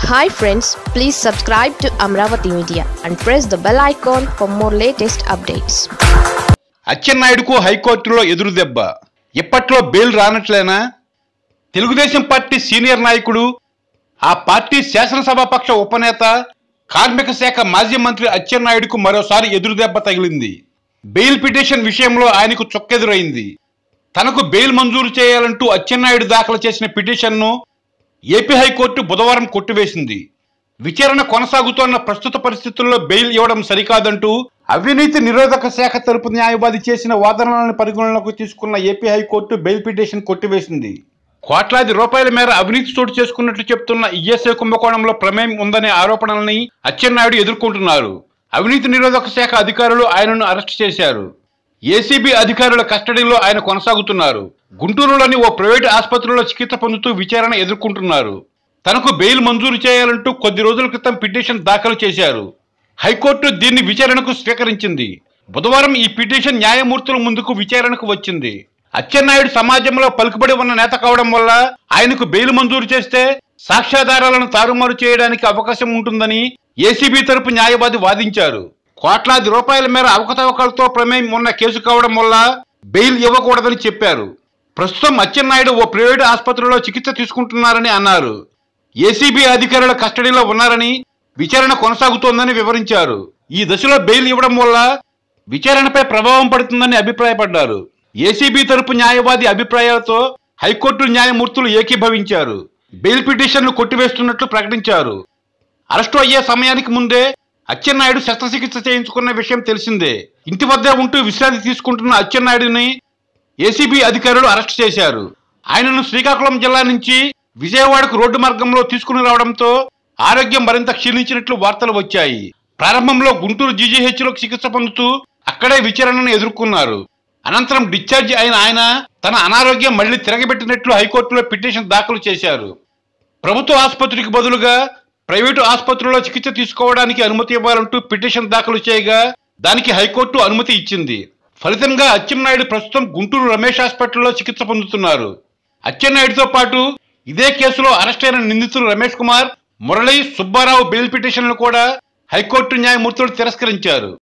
hi friends please subscribe to Amaravati media and press the bell icon for more latest updates అచ్చెన్నాయుడుకు హైకోర్టులో ఎదురు దెబ్బ ఇప్పట్లో బెయిల్ రానట్లేనా తెలుగుదేశం పార్టీ సీనియర్ నాయకుడు ఆ పార్టీ శాసనసభాపక్ష ఉపనేత కార్మిక శాఖ మాజీ మంత్రి అచ్చెన్నాయుడుకు మరోసారి ఎదురు దెబ్బ తగిలింది బెయిల్ పిటిషన్ విషయంలో ఆయనకు చొక్కెదురైంది తనకు బెయిల్ మంజూరు చేయాలంటూ అచ్చెన్నాయుడు దాఖలు చేసిన పిటిషన్ను ఏపీ హైకోర్టు బుధవారం కొట్టివేసింది విచారణ కొనసాగుతోన్న ప్రస్తుత పరిస్థితుల్లో బెయిల్ ఇవ్వడం సరికాదంటూ అవినీతి నిరోధక శాఖ తరపు న్యాయవాది చేసిన వాదనలను పరిగణనలోకి తీసుకున్న ఏపీ హైకోర్టు బెయిల్ పిటిషన్ కొట్టివేసింది కోట్లాది రూపాయల మేర అవినీతి చోటు చేసుకున్నట్లు చెప్తున్న ఈఎస్ఐ కుంభకోణంలో ప్రమేయం ఉందనే ఆరోపణలని అచ్చెన్నాయుడు ఎదుర్కొంటున్నారు అవినీతి నిరోధక శాఖ అధికారులు ఆయనను అరెస్ట్ చేశారు ఏసీబీ అధికారుల కస్టడీలో ఆయన కొనసాగుతున్నారు గుంటూరులోని ఓ ప్రైవేటు ఆసుపత్రిలో చికిత్స పొందుతూ విచారణ ఎదుర్కొంటున్నారు తనకు బెయిల్ మంజూరు చేయాలంటూ కొద్ది రోజుల క్రితం పిటిషన్ దాఖలు చేశారు హైకోర్టు దీన్ని విచారణకు స్వీకరించింది బుధవారం ఈ పిటిషన్ న్యాయమూర్తుల ముందుకు విచారణకు వచ్చింది అచ్చెన్నాయుడు సమాజంలో పలుకుబడి ఉన్న నేత కావడం వల్ల ఆయనకు బెయిల్ మంజూరు చేస్తే సాక్ష్యాధారాలను తారుమారు చేయడానికి అవకాశం ఉంటుందని ఏసీబీ తరపు న్యాయవాది వాదించారు కోట్లాది రూపాయల మేర అవకతవకలతో ప్రమేయం ఉన్న కేసు కావడం వల్ల బెయిల్ ఇవ్వకూడదని చెప్పారు ప్రస్తుతం అచ్చెన్నాయుడు ఓ ప్రైవేటు ఆసుపత్రిలో చికిత్స తీసుకుంటున్నారని అన్నారు ఏసీబీ అధికారుల కస్టడీలో ఉన్నారని విచారణ కొనసాగుతోందని వివరించారు ఈ దశలో బెయిల్ ఇవ్వడం వల్ల విచారణపై ప్రభావం పడుతుందని అభిప్రాయపడ్డారు ఏసీబీ తరపు న్యాయవాది అభిప్రాయాలతో హైకోర్టు న్యాయమూర్తులు ఏకీభవించారు బెయిల్ పిటిషన్ను కొట్టివేస్తున్నట్లు ప్రకటించారు అరెస్టు అయ్యే సమయానికి ముందే అచ్చెన్నాయుడు శస్త్రచికిత్స చేయించుకున్న విషయం తెలిసిందే ఇంటి వద్దే ఉంటూ విశ్రాంతి తీసుకుంటున్న అచ్చెన్నాయుడిని ఏసీబీ అధికారులు అరెస్ట్ చేశారు ఆయనను శ్రీకాకుళం జిల్లా నుంచి విజయవాడకు రోడ్డు మార్గంలో తీసుకుని రావడంతో ఆరోగ్యం మరింత క్షీణించినట్లు వార్తలు వచ్చాయి ప్రారంభంలో గుంటూరు జీజీహెచ్లో చికిత్స పొందుతూ అక్కడే విచారణను ఎదుర్కొన్నారు అనంతరం డిశ్చార్జ్ అయిన ఆయన తన అనారోగ్యం మళ్లీ తిరగబెట్టినట్లు హైకోర్టులో పిటిషన్ దాఖలు చేశారు ప్రభుత్వ ఆసుపత్రికి బదులుగా ప్రైవేటు ఆసుపత్రిలో చికిత్స తీసుకోవడానికి అనుమతి ఇవ్వాలంటూ పిటిషన్ దాఖలు చేయగా దానికి హైకోర్టు అనుమతి ఇచ్చింది ఫలితంగా అచ్చెన్నాయుడు ప్రస్తుతం గుంటూరు రమేష్ హాస్పిటల్లో చికిత్స పొందుతున్నారు అచ్చెన్నాయుడుతో పాటు ఇదే కేసులో అరెస్ట్ అయిన నిందితులు రమేష్ కుమార్ మురళి సుబ్బారావు బెయిల్ పిటిషన్లు కూడా హైకోర్టు న్యాయమూర్తులు తిరస్కరించారు